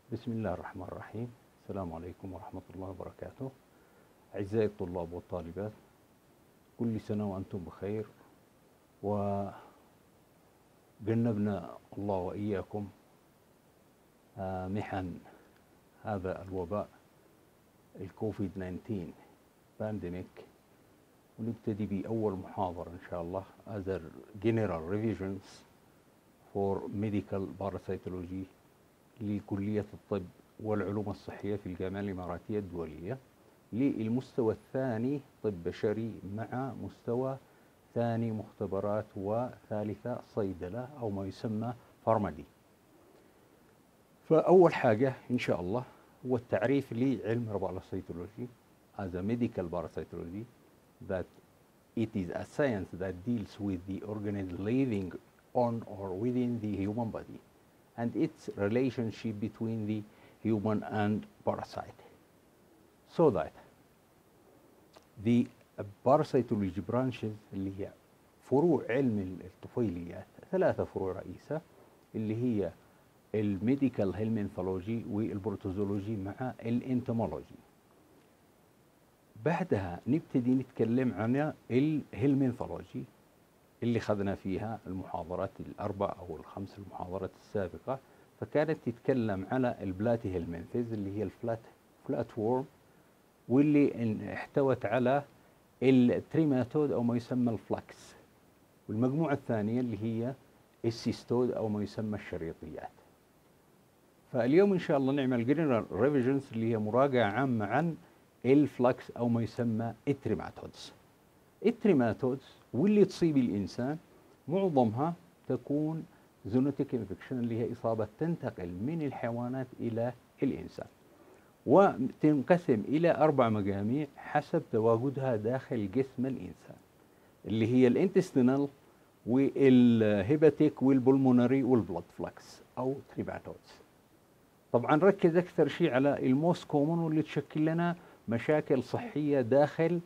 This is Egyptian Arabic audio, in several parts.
بسم الله الرحمن الرحيم السلام عليكم ورحمة الله وبركاته أعزائي الطلاب والطالبات كل سنة وأنتم بخير وجنبنا الله وإياكم آه، محن هذا الوباء الكوفيد 19 بانديميك ونبتدي بأول محاضرة إن شاء الله as a general revisions for medical parasitology لكلية الطب والعلوم الصحية في الجامعة الإماراتية الدولية للمستوى الثاني طب بشري مع مستوى ثاني مختبرات وثالثة صيدلة أو ما يسمى فارمادي فأول حاجة إن شاء الله هو التعريف لعلم الباراسيتولوجي as a medical parasitology that it is a science that deals with the organism living on or within the human body and its relationship between the human and parasite. So that the parasitology branches اللي هي فروع علم الطفيليات ثلاثة فروع رئيسة اللي هي الميديكال هيلمنثولوجي والبروتوزولوجي مع الانتمولوجي بعدها نبتدي نتكلم عن الهيلمنثولوجي اللي خذنا فيها المحاضرات الأربع أو الخمس المحاضرات السابقة فكانت تتكلم على البلاتي هيلمنثيز اللي هي الفلات فلات وورم واللي احتوت على التريماتود أو ما يسمى الفلاكس والمجموعة الثانية اللي هي السيستود أو ما يسمى الشريطيات فاليوم إن شاء الله نعمل جنرال ريفيجنز اللي هي مراجعة عامة عن الفلكس أو ما يسمى التريماتودز التريماتودز واللي تصيب الإنسان معظمها تكون زونوتيك انفكشن اللي هي إصابة تنتقل من الحيوانات إلى الإنسان وتنقسم إلى أربع مجاميع حسب تواجدها داخل جسم الإنسان اللي هي الانتستينال والهيباتيك والبلمونري والبلود فلكس أو تريماتودز طبعا ركز أكثر شيء على الموست كومون واللي تشكل لنا مشاكل صحية داخل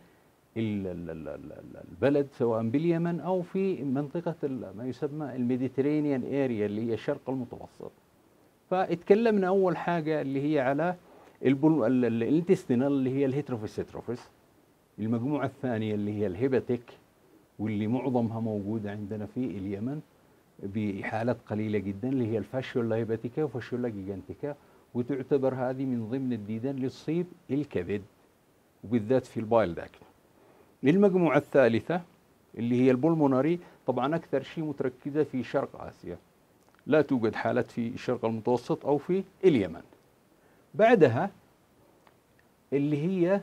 البلد سواء باليمن او في منطقه ما يسمى الميديترينيان اريا اللي هي الشرق المتوسط فاتكلمنا اول حاجه اللي هي على الانتستينال اللي هي الهيتروفيس هيتروفيس المجموعه الثانيه اللي هي الهيباتيك واللي معظمها موجوده عندنا في اليمن بحالات قليله جدا اللي هي الفاشيولا هيباتيكا وفاشيولا جيجانتيكا وتعتبر هذه من ضمن الديدان اللي تصيب الكبد وبالذات في البايل داكت للمجموعة الثالثة اللي هي البولموناري طبعا أكثر شيء متركزة في شرق آسيا لا توجد حالات في الشرق المتوسط أو في اليمن بعدها اللي هي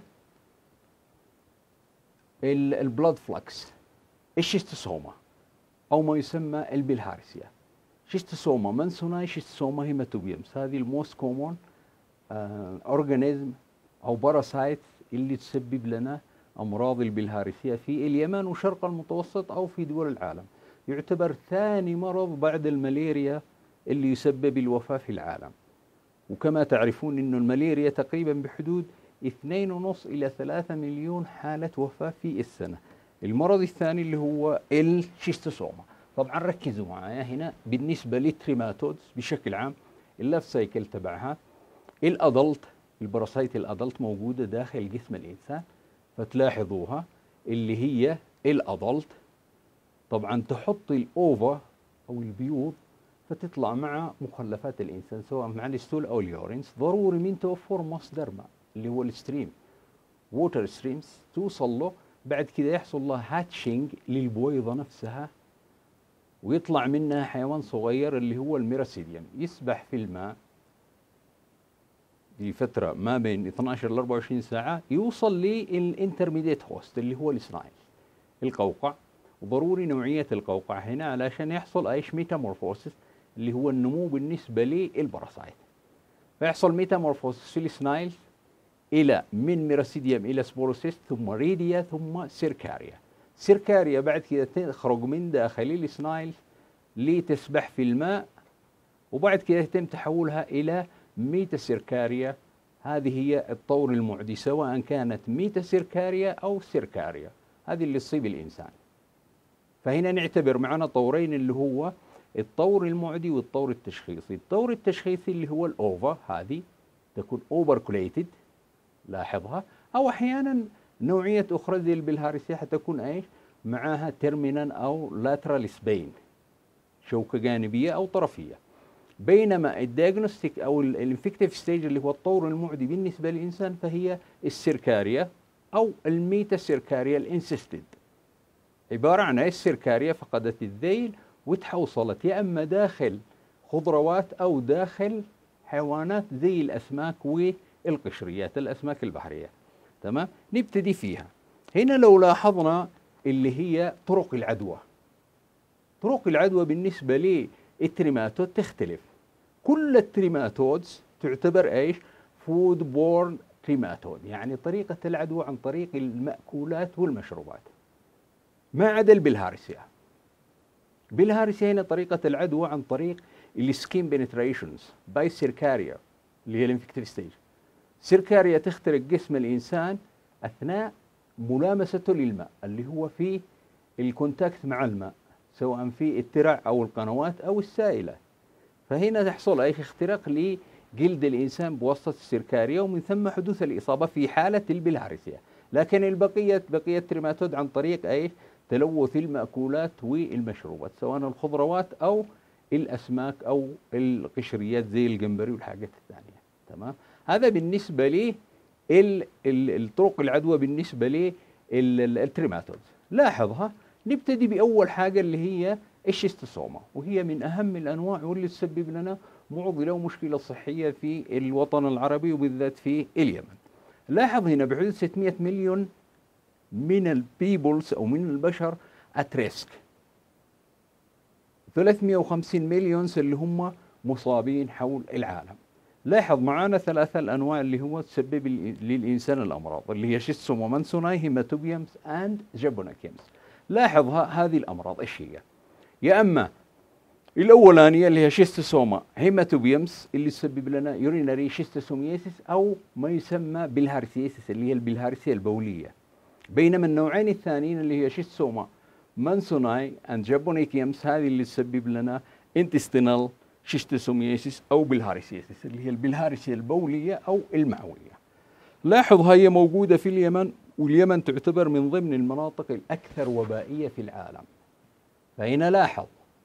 البلاد فلكس الشيستوسوما أو ما يسمى البلهارسيا شيستوسوما منسوناي شيستوسوما هيماتوبيومس هذه الموست كومون اورجانيزم او باراسايت اللي تسبب لنا امراض البلهارسيه في اليمن وشرق المتوسط او في دول العالم يعتبر ثاني مرض بعد الملاريا اللي يسبب الوفاه في العالم وكما تعرفون انه الملاريا تقريبا بحدود 2.5 الى 3 مليون حاله وفاه في السنه المرض الثاني اللي هو الشيستوسوما طبعا ركزوا معايا هنا بالنسبه للتريماتودز بشكل عام اللاف سايكل تبعها الادلت البراسايت الادلت موجوده داخل جسم الانسان فتلاحظوها اللي هي الادلت طبعا تحط الاوفا او البيوض فتطلع مع مخلفات الانسان سواء مع الستول او اليورينز ضروري من توفر مصدر ماء اللي هو الستريم ووتر ستريمز توصل له بعد كده يحصل له هاتشنج للبويضه نفسها ويطلع منها حيوان صغير اللي هو الميراسيديوم يسبح في الماء لفترة ما بين 12 ل 24 ساعة يوصل للانترميديت هوست اللي هو السنايل القوقع وضروري نوعية القوقع هنا علشان يحصل ايش ميتامورفوسيس اللي هو النمو بالنسبة للبراسايت فيحصل ميتامورفوسيس في السنايل إلى من ميراسيديوم إلى سبوروسيست ثم ريديا ثم سيركاريا سيركاريا بعد كده تخرج من داخل السنايل لتسبح في الماء وبعد كده يتم تحولها إلى ميتا سيركاريا هذه هي الطور المعدي سواء كانت ميتا سيركاريا أو سيركاريا هذه اللي تصيب الإنسان فهنا نعتبر معنا طورين اللي هو الطور المعدي والطور التشخيصي الطور التشخيصي اللي هو الاوفا هذه تكون اوبركوليتد لاحظها او احيانا نوعيه اخرى زي البلهارسيا حتكون ايش معها تيرمينال او لاترال سبين شوكه جانبيه او طرفيه بينما الدياجنوستيك او الانفكتيف ستيج اللي هو الطور المعدي بالنسبه للانسان فهي السيركاريا او الميتا سيركاريا الانسيستد عباره عن السيركاريا فقدت الذيل وتحوصلت يا اما داخل خضروات او داخل حيوانات زي الاسماك والقشريات الاسماك البحريه تمام نبتدي فيها هنا لو لاحظنا اللي هي طرق العدوى طرق العدوى بالنسبه للتريماتود تختلف كل التريماتودز تعتبر ايش فود بورن تريماتود يعني طريقه العدوى عن طريق الماكولات والمشروبات ما عدا البلهارسيا بالهارسيا هنا طريقة العدوى عن طريق السكين بنتريشنز باي سيركاريا اللي هي الانفكتيف ستيج سيركاريا تخترق جسم الإنسان أثناء ملامسته للماء اللي هو في الكونتاكت مع الماء سواء في الترع أو القنوات أو السائلة فهنا تحصل أي اختراق لجلد الإنسان بواسطة السيركاريا ومن ثم حدوث الإصابة في حالة البلهارسيا لكن البقية بقية تريماتود عن طريق أي تلوث المأكولات والمشروبات سواء الخضروات أو الأسماك أو القشريات زي الجمبري والحاجات الثانية تمام هذا بالنسبة لي الطرق العدوى بالنسبة لي التريماتودز لاحظها نبتدي بأول حاجة اللي هي الشيستوسوما وهي من أهم الأنواع واللي تسبب لنا معضلة ومشكلة صحية في الوطن العربي وبالذات في اليمن لاحظ هنا بحدود 600 مليون من البيبلز او من البشر ات ريسك 350 مليون اللي هم مصابين حول العالم لاحظ معانا ثلاثة الأنواع اللي هو تسبب للإنسان الأمراض اللي هي شيستوما مانسوناي هيماتوبيومز أند جابوناكيمز لاحظ هذه الأمراض إيش هي يا أما الأولانية اللي هي شيستوسوما هيماتوبيومز اللي تسبب لنا يورينري شيستوسومياسيس أو ما يسمى بالهارسيسيس اللي هي البلهارسيا البولية بينما النوعين الثانيين اللي هي شيستوما مانسوناي اند جابونيكيمس هذه اللي تسبب لنا انتستينال شيستوسومياسيس او بالهارسيسيس اللي هي البلهارسيا البوليه او المعويه. لاحظ هي موجوده في اليمن واليمن تعتبر من ضمن المناطق الاكثر وبائيه في العالم. فهنا لاحظ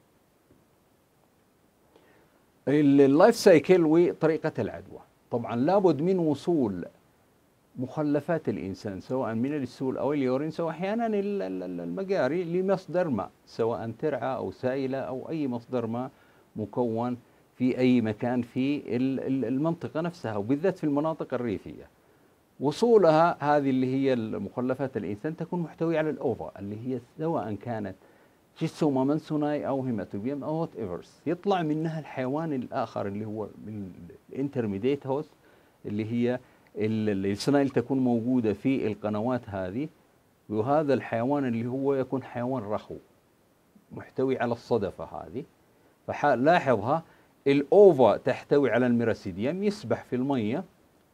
اللايف سايكل وطريقه العدوى. طبعا لابد من وصول مخلفات الانسان سواء من السول او اليورين سواء احيانا المجاري لمصدر ماء سواء ترعه او سائله او اي مصدر ماء مكون في اي مكان في المنطقه نفسها وبالذات في المناطق الريفيه. وصولها هذه اللي هي مخلفات الانسان تكون محتويه على الاوفا اللي هي سواء كانت شيستوما منسوناي او هيماتوبيوم او وات ايفرز يطلع منها الحيوان الاخر اللي هو الانترميديت هوست اللي هي السنايل تكون موجودة في القنوات هذه وهذا الحيوان اللي هو يكون حيوان رخو محتوي على الصدفة هذه فلاحظها الأوفا تحتوي على الميراسيديوم يسبح في المية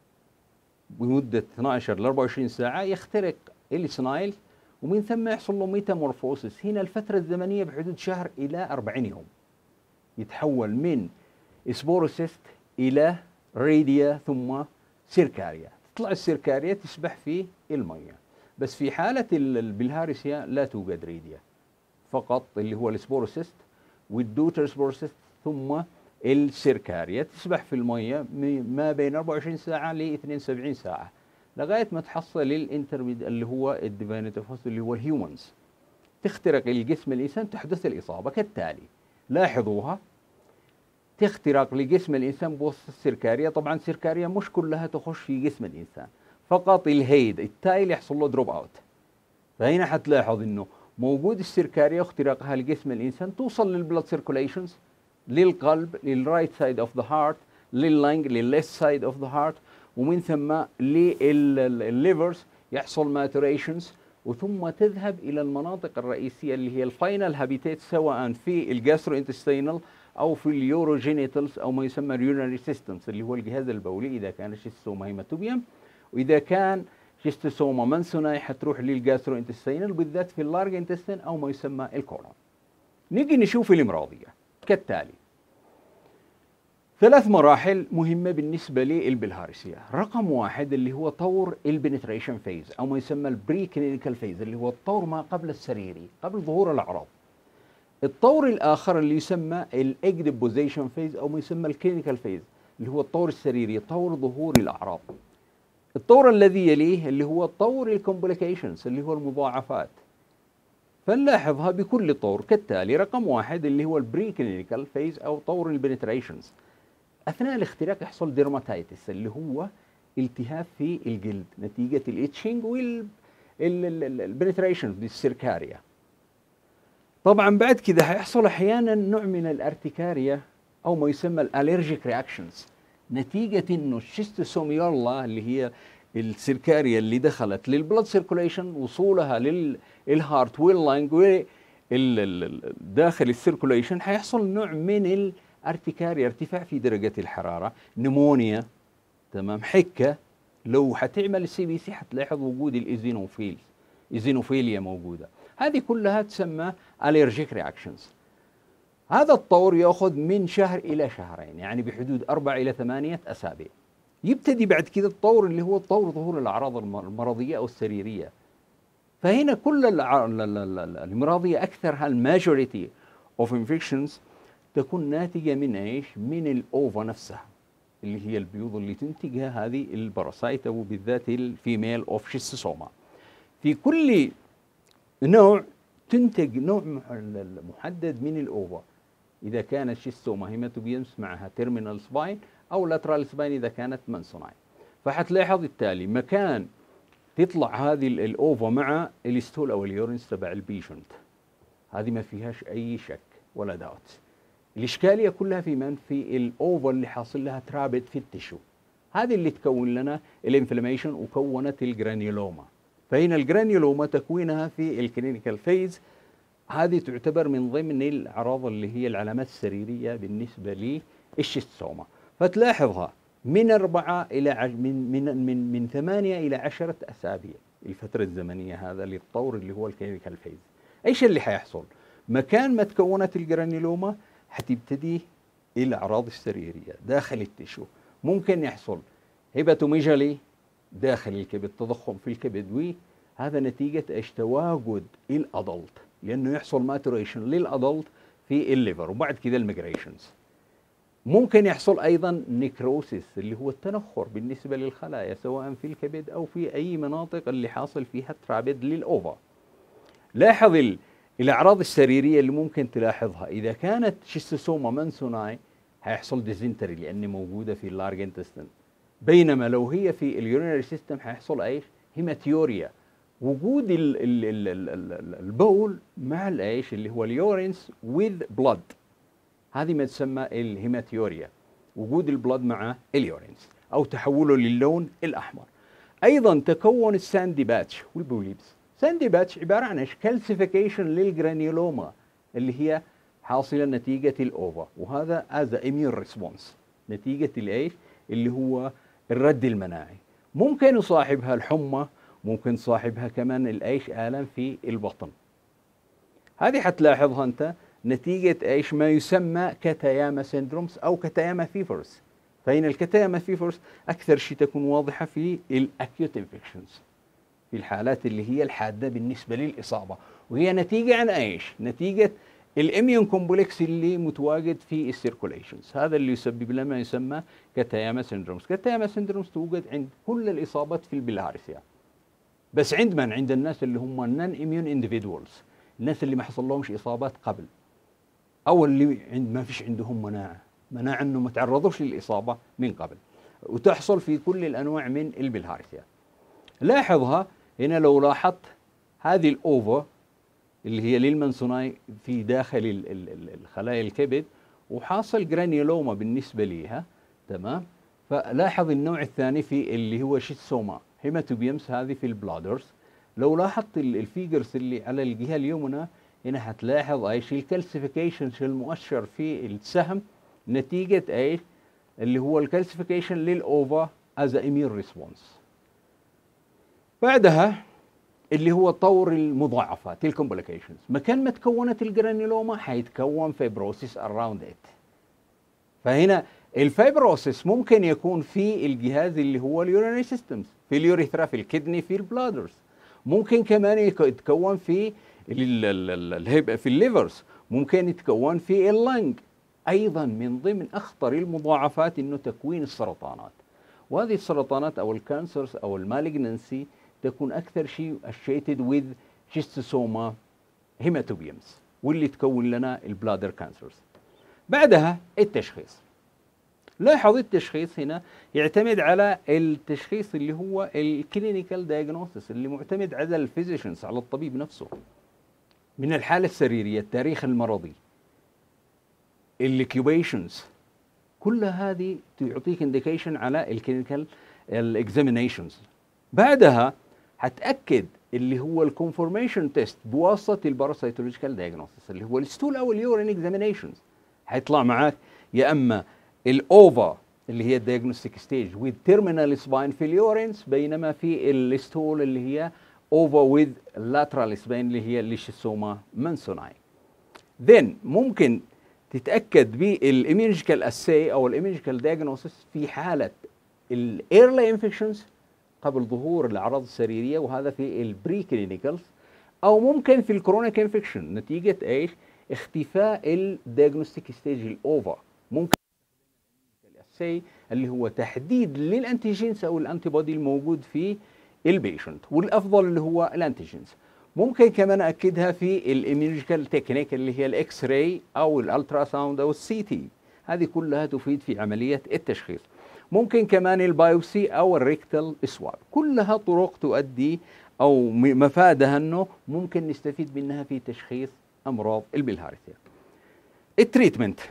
بمدة 12 ل 24 ساعة يخترق السنايل ومن ثم يحصل له ميتامورفوسس هنا الفترة الزمنية بحدود شهر إلى 40 يوم يتحول من سبوروسيست إلى ريديا ثم سيركاريا تطلع السيركاريا تسبح في المية بس في حالة البلهارسيا لا توجد ريديا فقط اللي هو السبوروسيست والدوتر سبوروسيست ثم السيركاريا تسبح في المية ما بين 24 ساعة ل 72 ساعة لغاية ما تحصل الانترميد اللي هو الديفينيتيف اللي هو الهيومنز تخترق الجسم الإنسان تحدث الإصابة كالتالي لاحظوها تخترق لجسم الانسان بواسطه السركاريه طبعا السركاريه مش كلها تخش في جسم الانسان فقط الهيد التايل يحصل له دروب اوت فهنا حتلاحظ انه موجود السركاريه واختراقها لجسم الانسان توصل للبلد سيركوليشنز للقلب للرايت سايد اوف ذا هارت لللنج للليفت سايد اوف ذا هارت ومن ثم للليفرز يحصل ماتوريشنز وثم تذهب الى المناطق الرئيسيه اللي هي الفاينل هابيتات سواء في الجاسترو انتستينال او في اليوروجينيتالز او ما يسمى اليورينري سيستمز اللي هو الجهاز البولي اذا كان شيستوما هيماتوبيوم واذا كان شيستوسوما منسوناي حتروح للجاسترو انتستينال بالذات في اللارج انتستين او ما يسمى الكولون نيجي نشوف الامراضيه كالتالي ثلاث مراحل مهمة بالنسبة للبلهارسيا رقم واحد اللي هو طور البنتريشن فيز أو ما يسمى البري كلينيكال فيز اللي هو الطور ما قبل السريري قبل ظهور الأعراض الطور الآخر اللي يسمى الايج ديبوزيشن فيز أو ما يسمى الكلينيكال فيز اللي هو الطور السريري طور ظهور الأعراض الطور الذي يليه اللي هو طور الكومبليكيشنز اللي هو المضاعفات فنلاحظها بكل طور كالتالي رقم واحد اللي هو البري كلينيكال فيز او طور البنتريشنز اثناء الاختراق يحصل ديرماتايتس اللي هو التهاب في الجلد نتيجه الاتشنج والبنتريشن بالسيركاريا طبعا بعد كده هيحصل احيانا نوع من الارتكاريا او ما يسمى الالرجيك رياكشنز نتيجه انه الشيستوسوميولا اللي هي السيركاريا اللي دخلت للبلد سيركوليشن وصولها للهارت واللنج داخل السيركوليشن حيحصل نوع من الارتكاريا ارتفاع في درجه الحراره نمونيا تمام حكه لو حتعمل السي بي سي حتلاحظ وجود الايزينوفيل ايزينوفيليا موجوده هذه كلها تسمى الرجيك رياكشنز هذا الطور ياخذ من شهر الى شهرين يعني بحدود اربع الى ثمانيه اسابيع يبتدي بعد كده الطور اللي هو طور ظهور الاعراض المرضيه او السريريه فهنا كل المرضيه اكثرها الماجوريتي اوف انفكشنز تكون ناتجه من ايش؟ من الاوفا نفسها اللي هي البيوض اللي تنتجها هذه الباراسايت او بالذات الفيميل اوف شيستوسوما في كل نوع تنتج نوع محدد من الاوفا اذا كانت شيستوما هيماتوبيمس معها تيرمينال سباين او لاترال سباين اذا كانت منسوناي فحتلاحظ التالي مكان تطلع هذه الاوفا مع الستول او اليورينز تبع البيشنت هذه ما فيهاش اي شك ولا داوت الاشكاليه كلها في من في الاوفا اللي حاصل لها ترابط في التشو هذه اللي تكون لنا الانفلاميشن وكونت الجرانيولوما فهنا الجرانيولوما تكوينها في الكلينيكال فيز هذه تعتبر من ضمن الاعراض اللي هي العلامات السريريه بالنسبه للشيستوما فتلاحظها من أربعة إلى عش من من من من ثمانية إلى عشرة أسابيع الفترة الزمنية هذا للطور اللي هو الكلينيكال فيز إيش اللي حيحصل؟ مكان ما تكونت الجرانيلوما حتبتدي الأعراض السريرية داخل التشو ممكن يحصل هيباتوميجالي داخل الكبد تضخم في الكبد وهذا نتيجة ايش تواجد الأدلت لأنه يحصل ماتوريشن للأدلت في الليفر وبعد كده الميجريشنز ممكن يحصل ايضا نيكروسيس اللي هو التنخر بالنسبه للخلايا سواء في الكبد او في اي مناطق اللي حاصل فيها ترابد للاوفا لاحظ الاعراض السريريه اللي ممكن تلاحظها اذا كانت شيستوسوما منسوناي هيحصل ديزنتري لان موجوده في اللارج انتستين بينما لو هي في اليورينري سيستم هيحصل ايش هيماتيوريا وجود ال ال ال البول مع الايش اللي هو اليورينز وذ بلاد هذه ما تسمى الهيماتيوريا وجود البلد مع اليورينز او تحوله للون الاحمر ايضا تكون الساندي باتش والبوليبس ساندي باتش عباره عن ايش كالسيفيكيشن للجرانيولوما اللي هي حاصله نتيجه الاوفا وهذا از اميون ريسبونس نتيجه الايش اللي هو الرد المناعي ممكن يصاحبها الحمى ممكن صاحبها كمان الايش الام في البطن هذه حتلاحظها انت نتيجة ايش ما يسمى كاتاياما سيندرومز او كاتاياما فيفرز فإن الكاتاياما فيفرز أكثر شيء تكون واضحة في الأكيوت انفكشنز في الحالات اللي هي الحادة بالنسبة للإصابة وهي نتيجة عن ايش؟ نتيجة الاميون كومبلكس اللي متواجد في السيركوليشنز هذا اللي يسبب لما يسمى كاتاياما سيندرومز كاتاياما سيندرومز توجد عند كل الإصابات في البلهارسيا بس عند من؟ عند الناس اللي هم نون اميون اندفيدوالز الناس اللي ما حصل لهمش إصابات قبل او اللي عند ما فيش عندهم مناعه مناعه انه ما تعرضوش للاصابه من قبل وتحصل في كل الانواع من البلهارسيا لاحظها هنا لو لاحظت هذه الاوفا اللي هي للمنسوناي في داخل الخلايا الكبد وحاصل جرانيولوما بالنسبه ليها تمام فلاحظ النوع الثاني في اللي هو شيتسوما هيماتوبيمس هذه في البلادرز لو لاحظت الفيجرز اللي على الجهه اليمنى هنا هتلاحظ ايش الكالسيفيكيشن المؤشر في السهم نتيجة ايش اللي هو الكالسيفيكيشن للأوفا از اميون ريسبونس بعدها اللي هو طور المضاعفات الكومبليكيشنز مكان ما تكونت الجرانيلوما حيتكون فيبروسيس اراوند ات فهنا الفيبروسيس ممكن يكون في الجهاز اللي هو اليورينري سيستمز في اليوريثرا في الكدني في البلادرز ممكن كمان يتكون في في الليفرز ممكن يتكون في اللنج ايضا من ضمن اخطر المضاعفات انه تكوين السرطانات وهذه السرطانات او الكانسرز او المالجنسي تكون اكثر شيء associated with شيستوسوما هيماتوبيومز واللي تكون لنا البلادر كانسرز بعدها التشخيص لاحظ التشخيص هنا يعتمد على التشخيص اللي هو الكلينيكال دايجنوستس اللي معتمد على الفيزيشنز على الطبيب نفسه من الحالة السريرية التاريخ المرضي الكيوبيشنز كل هذه تعطيك انديكيشن على الكلينيكال الاكزامينيشنز بعدها هتاكد اللي هو الكونفورميشن تيست بواسطه الباراسيتولوجيكال دايجنوستس اللي هو الستول او اليورين اكزامينيشنز هيطلع معاك يا اما الاوفا اللي هي الدايجنوستيك ستيج وذ تيرمينال سباين في اليورينز بينما في الستول اللي هي اوفا وذ لاترال سباين اللي هي الليشيسوما منسوناي then ممكن تتاكد بالإيمينجيكال اسي او الإيمينجيكال دايجنوستس في حاله الايرلي انفكشنز قبل ظهور الاعراض السريريه وهذا في البري كلينيكالز او ممكن في الكرونيك انفكشن نتيجه ايش؟ اختفاء الدياجنوستيك ستيج الاوفا ممكن الاسي اللي هو تحديد للانتيجينز او الانتي بودي الموجود في البيشنت والافضل اللي هو الانتيجينز ممكن كمان اكدها في الايميولوجيكال تكنيك اللي هي الاكس راي او الالترا ساوند او السي تي هذه كلها تفيد في عمليه التشخيص ممكن كمان البايوسي او الريكتال سواب كلها طرق تؤدي او مفادها انه ممكن نستفيد منها في تشخيص امراض البلهارسيا التريتمنت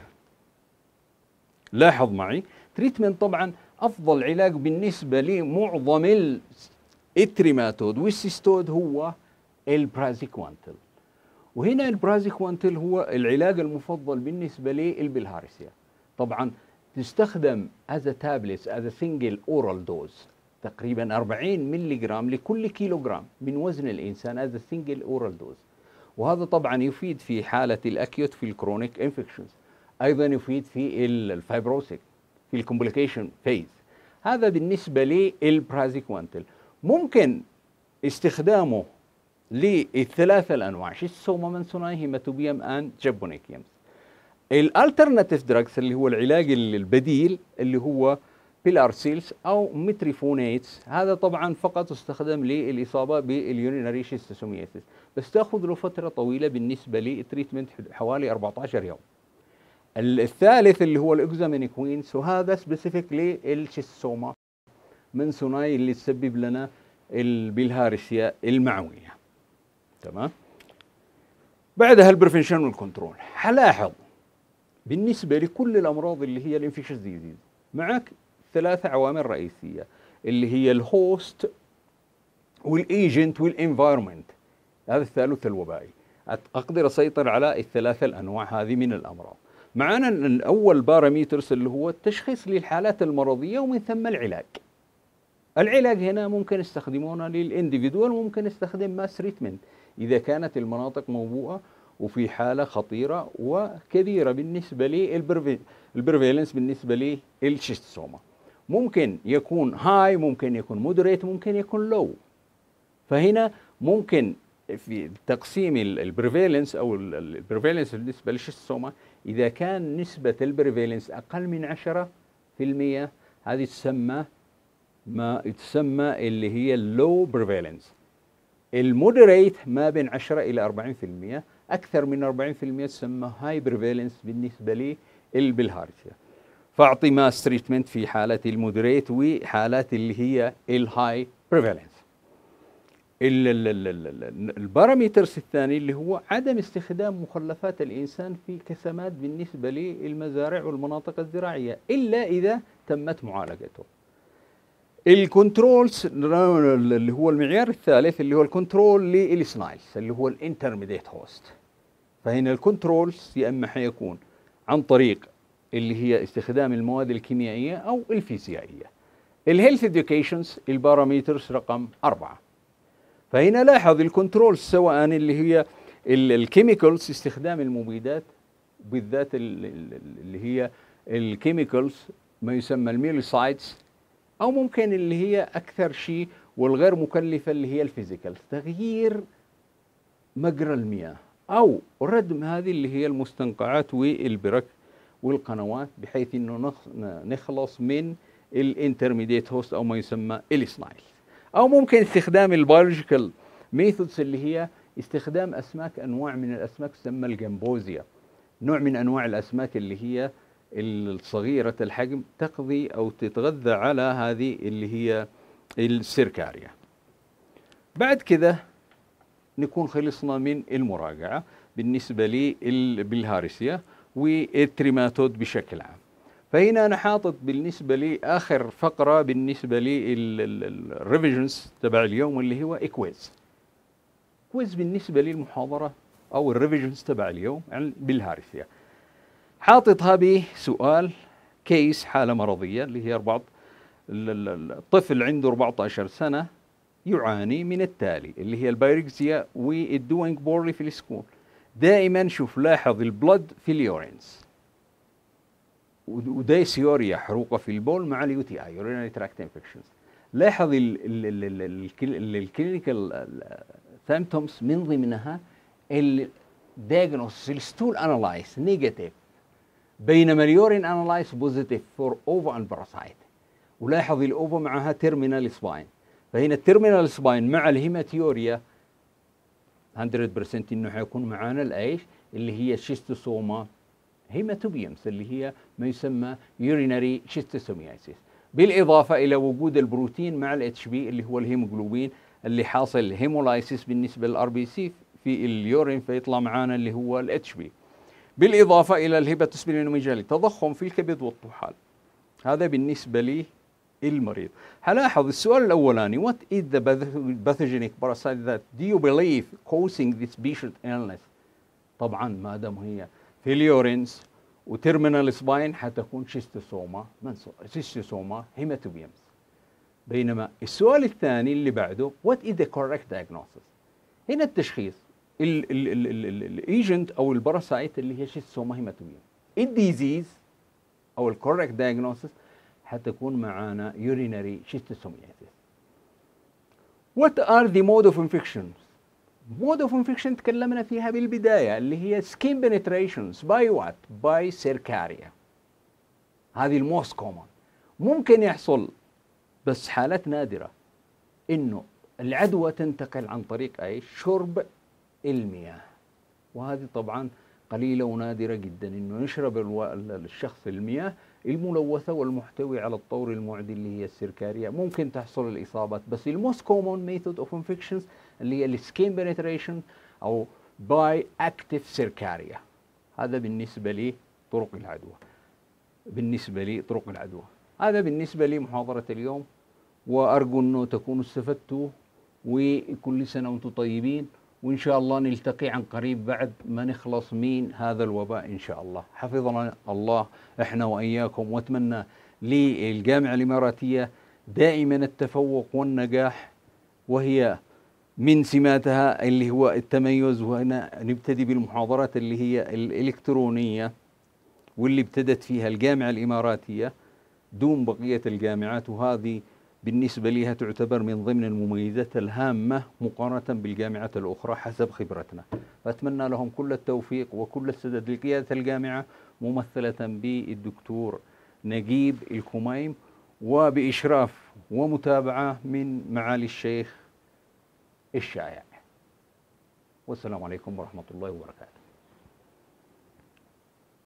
لاحظ معي تريتمنت طبعا افضل علاج بالنسبه لمعظم التريماتود والسيستود هو البرازيكوانتل وهنا البرازيكوانتل هو العلاج المفضل بالنسبه للبلهارسيا طبعا تستخدم as a tablets as a single oral dose تقريبا 40 ملي جرام لكل كيلو جرام من وزن الإنسان as a single oral dose وهذا طبعا يفيد في حالة الأكيوت في الكرونيك انفكشنز أيضا يفيد في الفايبروسيك في الكومبليكيشن فيز هذا بالنسبة للبرازيكوانتل ممكن استخدامه للثلاثة الأنواع شيستوما منسوناي هيماتوبيوم أند جابونيكيومز الالترناتيف دراجز اللي هو العلاج البديل اللي هو بيلارسيلز او متريفونيتس هذا طبعا فقط استخدم للاصابه باليورينري شيستوسومياسيس بس تاخذ له فتره طويله بالنسبه للتريتمنت حوالي 14 يوم الثالث اللي هو الاكزامينيكوينز وهذا سبيسيفيك للشيستوما من ثنائي اللي تسبب لنا البلهارسيا المعويه تمام بعدها البريفنشن والكنترول حلاحظ بالنسبه لكل الامراض اللي هي الانفكشن ديزيز معك ثلاثة عوامل رئيسية اللي هي الهوست والايجنت والانفايرمنت هذا الثالث الوبائي اقدر اسيطر على الثلاثة الانواع هذه من الامراض معنا الاول باراميترز اللي هو التشخيص للحالات المرضية ومن ثم العلاج العلاج هنا ممكن استخدمونه للانديفيدوال وممكن استخدم ماس تريتمنت اذا كانت المناطق موبوءه وفي حاله خطيره وكبيره بالنسبه للبرفيلنس بالنسبه للشيستوما ممكن يكون هاي ممكن يكون مودريت ممكن يكون لو فهنا ممكن في تقسيم البريفالنس او البريفالنس بالنسبه للشيستوما اذا كان نسبه البريفالنس اقل من 10% هذه تسمى ما تسمى اللي هي اللو بريفالنس المودريت ما بين 10 الى 40% اكثر من 40% تسمى هاي بريفالنس بالنسبه للبلهارسيا فاعطي ماس تريتمنت في حاله المودريت وحالات اللي هي الهاي بريفالنس البارامترز الثاني اللي هو عدم استخدام مخلفات الانسان في كسمات بالنسبه للمزارع والمناطق الزراعيه الا اذا تمت معالجته الكنترولز اللي هو المعيار الثالث اللي هو الكنترول للسنايلز اللي هو الانترميديت هوست فهنا الكنترولز يا اما حيكون عن طريق اللي هي استخدام المواد الكيميائيه او الفيزيائيه الهيلث اديوكيشنز الباراميترز رقم أربعة فهنا لاحظ الكنترول سواء اللي هي الكيميكالز استخدام المبيدات بالذات اللي هي الكيميكالز ما يسمى الميليسايدز او ممكن اللي هي اكثر شيء والغير مكلفه اللي هي الفيزيكال تغيير مجرى المياه او ردم هذه اللي هي المستنقعات والبرك والقنوات بحيث انه نخلص من الانترميديت هوست او ما يسمى السنايل او ممكن استخدام البيولوجيكال ميثودز اللي هي استخدام اسماك انواع من الاسماك تسمى الجمبوزيا نوع من انواع الاسماك اللي هي الصغيره الحجم تقضي او تتغذى على هذه اللي هي السيركاريا بعد كده نكون خلصنا من المراجعه بالنسبه لي بالهارسيا والتريماتود بشكل عام فهنا انا حاطط بالنسبه لي اخر فقره بالنسبه لي الريفيجنز تبع اليوم اللي هو اكويز كويز بالنسبه لي المحاضره او الريفيجنز تبع اليوم يعني بالهارثيه حاططها بسؤال كيس حاله مرضيه اللي هي بعض الطفل عنده 14 سنه يعاني من التالي اللي هي البايركسيا والدوينج بورلي في السكول دائما شوف لاحظ البلد في اليورينز وديسيوريا حروقه في البول مع اليو تي اي يورينري تراكت انفكشنز لاحظ الكلينيكال سيمتومز من ضمنها الدياجنوستس الستول انالايز نيجاتيف بينما اليورين انالايز بوزيتيف فور اوفا اند باراسايت ولاحظ الاوفا معها تيرمينال سباين فهنا التيرمينال سباين مع الهيماتيوريا 100% انه حيكون معانا الايش اللي هي شيستوسوما هيماتوبيومز اللي هي ما يسمى يورينري شيستوسومياسيس بالاضافه الى وجود البروتين مع الاتش بي اللي هو الهيموجلوبين اللي حاصل هيمولايسيس بالنسبه للار بي سي في اليورين فيطلع معانا اللي هو الاتش بي بالاضافه الى الهيباتوسبلينوميجالي تضخم في الكبد والطحال هذا بالنسبه لي المريض هلاحظ السؤال الاولاني what is the pathogenic parasite that do you believe causing this patient illness طبعا ما دام هي في اليورينز وتيرمينال سباين حتكون شيستوسوما شيستوسوما هيماتوبيومز بينما السؤال الثاني اللي بعده what is the correct diagnosis هنا التشخيص الايجنت او الباراسايت اللي هي شيستوسوما هيماتوبيوم الديزيز او الكوركت diagnosis حتكون معانا urinary schistosomiasis what are the mode of infections مود اوف انفكشن تكلمنا فيها بالبدايه اللي هي سكين بنتريشنز باي وات باي سيركاريا هذه الموست كومون ممكن يحصل بس حالات نادره انه العدوى تنتقل عن طريق اي شرب المياه وهذه طبعا قليله ونادره جدا انه يشرب الشخص المياه الملوثه والمحتوي على الطور المعدي اللي هي السيركاريا ممكن تحصل الاصابات بس الموست كومون ميثود اوف انفكشنز اللي هي السكين بنتريشن او باي اكتف سيركاريا هذا بالنسبه لي طرق العدوى بالنسبه لي طرق العدوى هذا بالنسبه لي محاضره اليوم وارجو انه تكونوا استفدتوا وكل سنه وانتم طيبين وان شاء الله نلتقي عن قريب بعد ما نخلص من هذا الوباء ان شاء الله حفظنا الله احنا واياكم واتمنى للجامعه الاماراتيه دائما التفوق والنجاح وهي من سماتها اللي هو التميز وهنا نبتدي بالمحاضرات اللي هي الإلكترونية واللي ابتدت فيها الجامعة الإماراتية دون بقية الجامعات وهذه بالنسبة لها تعتبر من ضمن المميزات الهامة مقارنة بالجامعات الأخرى حسب خبرتنا فأتمنى لهم كل التوفيق وكل السدد لقيادة الجامعة ممثلة بالدكتور نجيب الكميم وبإشراف ومتابعة من معالي الشيخ الشائع والسلام عليكم ورحمة الله وبركاته